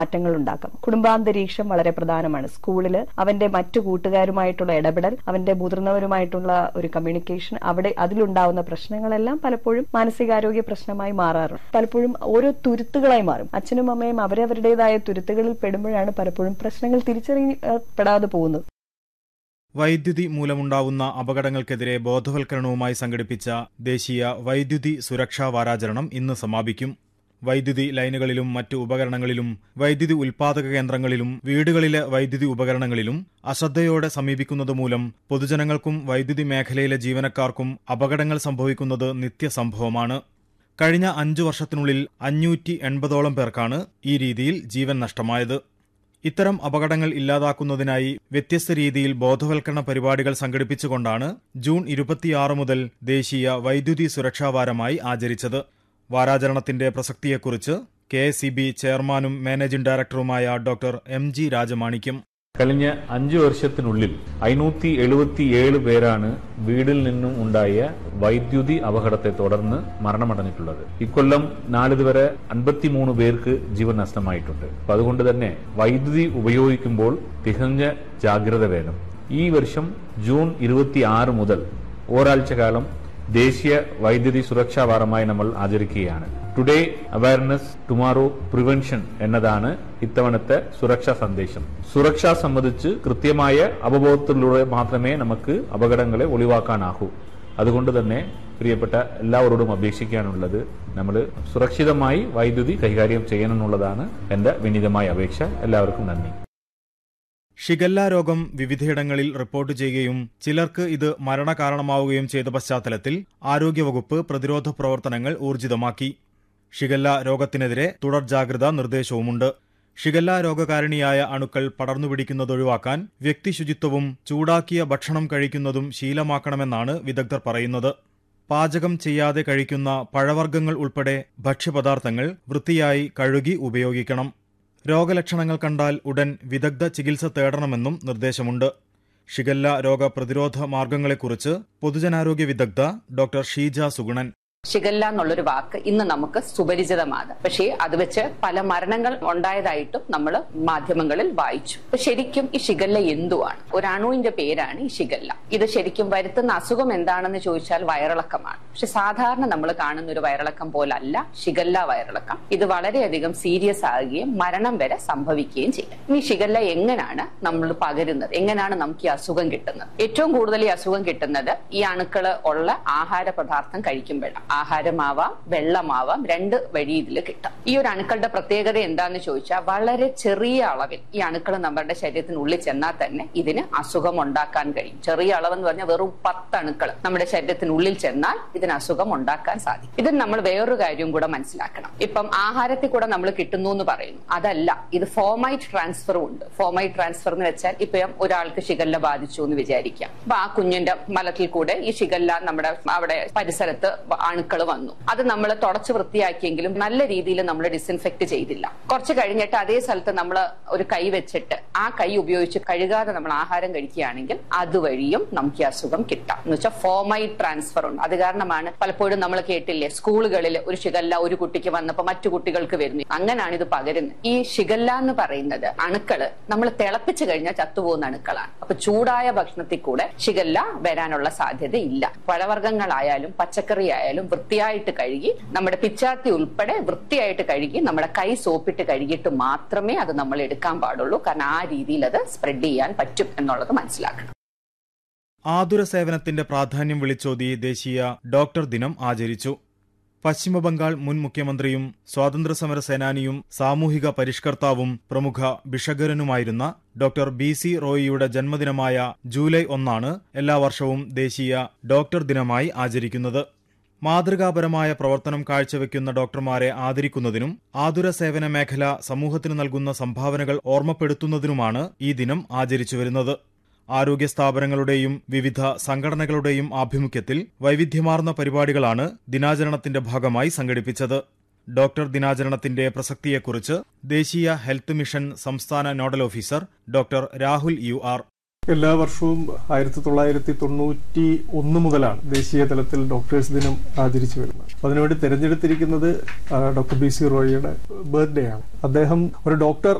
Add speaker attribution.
Speaker 1: മാറ്റങ്ങൾ ഉണ്ടാക്കാം കുടുംബാന്തരീക്ഷം വളരെ പ്രധാനമാണ് സ്കൂളിൽ അവന്റെ മറ്റു കൂട്ടുകാരുമായിട്ടുള്ള ഇടപെടൽ അവന്റെ മുതിർന്നവരുമായിട്ടുള്ള ഒരു കമ്മ്യൂണിക്കേഷൻ അവിടെ അതിലുണ്ടാവുന്ന പ്രശ്നങ്ങളെല്ലാം പലപ്പോഴും മാനസികാരോഗ്യ പ്രശ്നമായി മാറാറുണ്ട് പലപ്പോഴും ഓരോ തുരുത്തുകളായി മാറും അച്ഛനും അമ്മയും അവരവരുടേതായ തുരുത്തുകളിൽ പെടുമ്പോഴാണ് പലപ്പോഴും പ്രശ്നങ്ങൾ തിരിച്ചറിയപ്പെടാതെ പോകുന്നത്
Speaker 2: വൈദ്യുതി മൂലമുണ്ടാവുന്ന അപകടങ്ങൾക്കെതിരെ ബോധവൽക്കരണവുമായി സംഘടിപ്പിച്ച ദേശീയ വൈദ്യുതി സുരക്ഷാ വാരാചരണം ഇന്ന് സമാപിക്കും വൈദ്യുതി ലൈനുകളിലും മറ്റു ഉപകരണങ്ങളിലും വൈദ്യുതി ഉൽപാദക കേന്ദ്രങ്ങളിലും വീടുകളിലെ വൈദ്യുതി ഉപകരണങ്ങളിലും അശ്രദ്ധയോടെ സമീപിക്കുന്നത് മൂലം പൊതുജനങ്ങൾക്കും വൈദ്യുതി മേഖലയിലെ ജീവനക്കാർക്കും അപകടങ്ങൾ സംഭവിക്കുന്നത് നിത്യസംഭവമാണ് കഴിഞ്ഞ അഞ്ചു വർഷത്തിനുള്ളിൽ അഞ്ഞൂറ്റി എൺപതോളം പേർക്കാണ് ഈ രീതിയിൽ ജീവൻ നഷ്ടമായത് ഇത്തരം അപകടങ്ങൾ ഇല്ലാതാക്കുന്നതിനായി വ്യത്യസ്ത രീതിയിൽ ബോധവൽക്കരണ പരിപാടികൾ സംഘടിപ്പിച്ചുകൊണ്ടാണ് ജൂൺ ഇരുപത്തിയാറ് മുതൽ ദേശീയ വൈദ്യുതി സുരക്ഷാ വാരമായി ആചരിച്ചത് വാരാചരണത്തിന്റെ പ്രസക്തിയെക്കുറിച്ച് കെ എസ് ചെയർമാനും മാനേജിംഗ് ഡയറക്ടറുമായ ഡോക്ടർ എം ജി രാജമാണിക്യം
Speaker 3: കഴിഞ്ഞ അഞ്ചു വർഷത്തിനുള്ളിൽ അഞ്ഞൂറ്റി എഴുപത്തിയേഴ് പേരാണ് വീടിൽ നിന്നും ഉണ്ടായ വൈദ്യുതി അപകടത്തെ തുടർന്ന് മരണമടഞ്ഞിട്ടുള്ളത് ഇക്കൊല്ലം നാളിതുവരെ അൻപത്തിമൂന്ന് പേർക്ക് ജീവൻ നഷ്ടമായിട്ടുണ്ട് അപ്പൊ അതുകൊണ്ട് തന്നെ വൈദ്യുതി ഉപയോഗിക്കുമ്പോൾ തികഞ്ഞ ജാഗ്രത വേണം ഈ വർഷം ജൂൺ ഇരുപത്തി ആറ് മുതൽ ഒരാഴ്ച കാലം ദേശീയ വൈദ്യുതി സുരക്ഷാ വാരമായി നമ്മൾ ആചരിക്കുകയാണ് ടുഡേ അവയർനെസ് ടുമാറോ പ്രിവെൻഷൻ എന്നതാണ് ഇത്തവണത്തെ സുരക്ഷാ സന്ദേശം സുരക്ഷ സംബന്ധിച്ച് കൃത്യമായ അവബോധത്തിലൂടെ മാത്രമേ നമുക്ക് അപകടങ്ങളെ ഒഴിവാക്കാനാകൂ അതുകൊണ്ട് തന്നെ പ്രിയപ്പെട്ട എല്ലാവരോടും അപേക്ഷിക്കാനുള്ളത് നമ്മൾ സുരക്ഷിതമായി വൈദ്യുതി കൈകാര്യം ചെയ്യണമെന്നുള്ളതാണ് എന്റെ വിനീതമായ അപേക്ഷ എല്ലാവർക്കും നന്ദി
Speaker 2: ഷിഗല്ല രോഗം വിവിധയിടങ്ങളിൽ റിപ്പോർട്ട് ചെയ്യുകയും ചിലർക്ക് ഇത് മരണകാരണമാവുകയും ചെയ്ത പശ്ചാത്തലത്തിൽ ആരോഗ്യവകുപ്പ് പ്രതിരോധ പ്രവർത്തനങ്ങൾ ഊർജിതമാക്കി ഷിഗല്ല രോഗത്തിനെതിരെ തുടർ ജാഗ്രതാ നിർദ്ദേശവുമുണ്ട് ഷിഗല്ല രോഗകാരിണിയായ അണുക്കൾ പടർന്നുപിടിക്കുന്നത് ഒഴിവാക്കാൻ വ്യക്തിശുചിത്വവും ചൂടാക്കിയ ഭക്ഷണം കഴിക്കുന്നതും ശീലമാക്കണമെന്നാണ് വിദഗ്ധർ പറയുന്നത് പാചകം ചെയ്യാതെ കഴിക്കുന്ന പഴവർഗ്ഗങ്ങൾ ഉൾപ്പെടെ ഭക്ഷ്യപദാർത്ഥങ്ങൾ വൃത്തിയായി കഴുകി ഉപയോഗിക്കണം രോഗലക്ഷണങ്ങൾ കണ്ടാൽ ഉടൻ വിദഗ്ധ ചികിത്സ തേടണമെന്നും നിർദ്ദേശമുണ്ട് ഷിഗല്ല രോഗപ്രതിരോധ മാർഗങ്ങളെക്കുറിച്ച് പൊതുജനാരോഗ്യ വിദഗ്ധ ഡോക്ടർ ഷീജ സുഗുണൻ
Speaker 4: ഷിഗല്ല എന്നുള്ളൊരു വാക്ക് ഇന്ന് നമുക്ക് സുപരിചിതമാണ് പക്ഷേ അത് വെച്ച് പല മരണങ്ങൾ ഉണ്ടായതായിട്ടും നമ്മൾ മാധ്യമങ്ങളിൽ വായിച്ചു അപ്പൊ ശരിക്കും ഈ ഷിഗല്ല എന്തുവാണ് ഒരു അണുവിന്റെ പേരാണ് ഈ ഷിഗല്ല ഇത് ശരിക്കും വരുത്തുന്ന അസുഖം എന്താണെന്ന് ചോദിച്ചാൽ വയറിളക്കമാണ് പക്ഷെ സാധാരണ നമ്മൾ കാണുന്ന ഒരു വയറിളക്കം പോലല്ല ഷിഗല്ല വയറിളക്കം ഇത് വളരെയധികം സീരിയസ് ആകുകയും മരണം വരെ സംഭവിക്കുകയും ചെയ്യും ഇനി ഷിഗല്ല എങ്ങനെയാണ് നമ്മൾ പകരുന്നത് എങ്ങനെയാണ് നമുക്ക് ഈ അസുഖം കിട്ടുന്നത് ഏറ്റവും കൂടുതൽ ഈ അസുഖം കിട്ടുന്നത് ഈ അണുക്കള് ഉള്ള ആഹാര പദാർത്ഥം കഴിക്കുമ്പോഴാണ് ആഹാരമാവാം വെള്ളമാവാം രണ്ട് വഴി ഇതിൽ കിട്ടാം ഈ ഒരു അണുക്കളുടെ പ്രത്യേകത എന്താന്ന് ചോദിച്ചാൽ വളരെ ചെറിയ അളവിൽ ഈ അണുക്കൾ നമ്മുടെ ശരീരത്തിനുള്ളിൽ ചെന്നാൽ തന്നെ ഇതിന് അസുഖം ഉണ്ടാക്കാൻ കഴിയും ചെറിയ അളവെന്ന് പറഞ്ഞാൽ വെറും പത്ത് അണുക്കൾ നമ്മുടെ ശരീരത്തിനുള്ളിൽ ചെന്നാൽ ഇതിന് അസുഖം ഉണ്ടാക്കാൻ സാധിക്കും ഇതിന് നമ്മൾ വേറൊരു കാര്യം കൂടെ മനസ്സിലാക്കണം ഇപ്പം ആഹാരത്തിൽ കൂടെ നമ്മൾ കിട്ടുന്നു എന്ന് പറയുന്നു അതല്ല ഇത് ഫോമൈറ്റ് ട്രാൻസ്ഫറും ഉണ്ട് ഫോമൈറ്റ് ട്രാൻസ്ഫർ എന്ന് വെച്ചാൽ ഇപ്പം ഒരാൾക്ക് ഷിഗല്ല ബാധിച്ചു എന്ന് വിചാരിക്കാം അപ്പൊ ആ കുഞ്ഞിന്റെ മലത്തിൽ കൂടെ ഈ ഷിഗല്ല നമ്മുടെ അവിടെ പരിസരത്ത് അണുക്കൾ വന്നു അത് നമ്മൾ തുടച്ച് വൃത്തിയാക്കിയെങ്കിലും നല്ല രീതിയിൽ നമ്മൾ ഡിസിൻഫെക്ട് ചെയ്തില്ല കുറച്ച് കഴിഞ്ഞിട്ട് അതേ സ്ഥലത്ത് നമ്മൾ ഒരു കൈ വെച്ചിട്ട് ആ കൈ ഉപയോഗിച്ച് കഴുകാതെ നമ്മൾ ആഹാരം കഴിക്കുകയാണെങ്കിൽ അതുവഴിയും നമുക്ക് ഈ അസുഖം കിട്ടാം എന്ന് വെച്ചാൽ ഫോമൈറ്റ് ട്രാൻസ്ഫർ ഉണ്ട് അത് കാരണമാണ് പലപ്പോഴും നമ്മൾ കേട്ടില്ലേ സ്കൂളുകളിൽ ഒരു ഷിഗല്ല ഒരു കുട്ടിക്ക് വന്നപ്പോൾ മറ്റു കുട്ടികൾക്ക് വരുന്നു അങ്ങനെയാണ് ഇത് പകരുന്നത് ഈ ഷിഗല്ല എന്ന് പറയുന്നത് അണുക്കള് നമ്മൾ തിളപ്പിച്ചു കഴിഞ്ഞാൽ ചത്തുപോകുന്ന അണുക്കളാണ് അപ്പൊ ചൂടായ ഭക്ഷണത്തിൽ കൂടെ ഷിഗല്ല വരാനുള്ള സാധ്യത ഇല്ല പഴവർഗ്ഗങ്ങളായാലും പച്ചക്കറി ആയാലും വൃത്തിയായിട്ട് കഴുകി നമ്മുടെ പിച്ചാത്തി ഉൾപ്പെടെ വൃത്തിയായിട്ട് കഴുകി നമ്മുടെ കൈ സോപ്പിട്ട് കഴുകിയിട്ട് മാത്രമേ അത് നമ്മൾ എടുക്കാൻ പാടുള്ളൂ കാരണം ആ രീതിയിൽ അത് സ്പ്രെഡ് ചെയ്യാൻ പറ്റും എന്നുള്ളത് മനസ്സിലാക്കണം
Speaker 2: ആതുര സേവനത്തിന്റെ പ്രാധാന്യം വിളിച്ചോതി ദേശീയ ഡോക്ടർ ദിനം ആചരിച്ചു പശ്ചിമബംഗാൾ മുൻ മുഖ്യമന്ത്രിയും സ്വാതന്ത്ര്യസമര സേനാനിയും സാമൂഹിക പരിഷ്കർത്താവും പ്രമുഖ ബിഷഗരനുമായിരുന്ന ഡോക്ടർ ബി സി റോയിയുടെ ജന്മദിനമായ ജൂലൈ ഒന്നാണ് എല്ലാ വർഷവും ദേശീയ ഡോക്ടർ ദിനമായി ആചരിക്കുന്നത് മാതൃകാപരമായ പ്രവർത്തനം കാഴ്ചവെക്കുന്ന ഡോക്ടർമാരെ ആദരിക്കുന്നതിനും ആതുര സേവന മേഖല സമൂഹത്തിന് നൽകുന്ന സംഭാവനകൾ ഓർമ്മപ്പെടുത്തുന്നതിനുമാണ് ഈ ദിനം ആചരിച്ചു വരുന്നത് ആരോഗ്യ സ്ഥാപനങ്ങളുടെയും വിവിധ സംഘടനകളുടെയും ആഭിമുഖ്യത്തിൽ വൈവിധ്യമാർന്ന പരിപാടികളാണ് ദിനാചരണത്തിന്റെ ഭാഗമായി സംഘടിപ്പിച്ചത് ഡോക്ടർ ദിനാചരണത്തിന്റെ പ്രസക്തിയെക്കുറിച്ച് ദേശീയ ഹെൽത്ത് മിഷൻ സംസ്ഥാന nodal officer doctor Rahul U R
Speaker 5: എല്ലാ വർഷവും ആയിരത്തി തൊള്ളായിരത്തി തൊണ്ണൂറ്റി ഒന്ന് മുതലാണ് ദേശീയ തലത്തിൽ ഡോക്ടേഴ്സ് ദിനം ആചരിച്ചു വരുന്നത് അപ്പൊ അതിനുവേണ്ടി തിരഞ്ഞെടുത്തിരിക്കുന്നത് ആ, ഡോക്ടർ ബി സി റോയിയുടെ ബർത്ത്ഡേ ആണ് അദ്ദേഹം ഒരു ഡോക്ടർ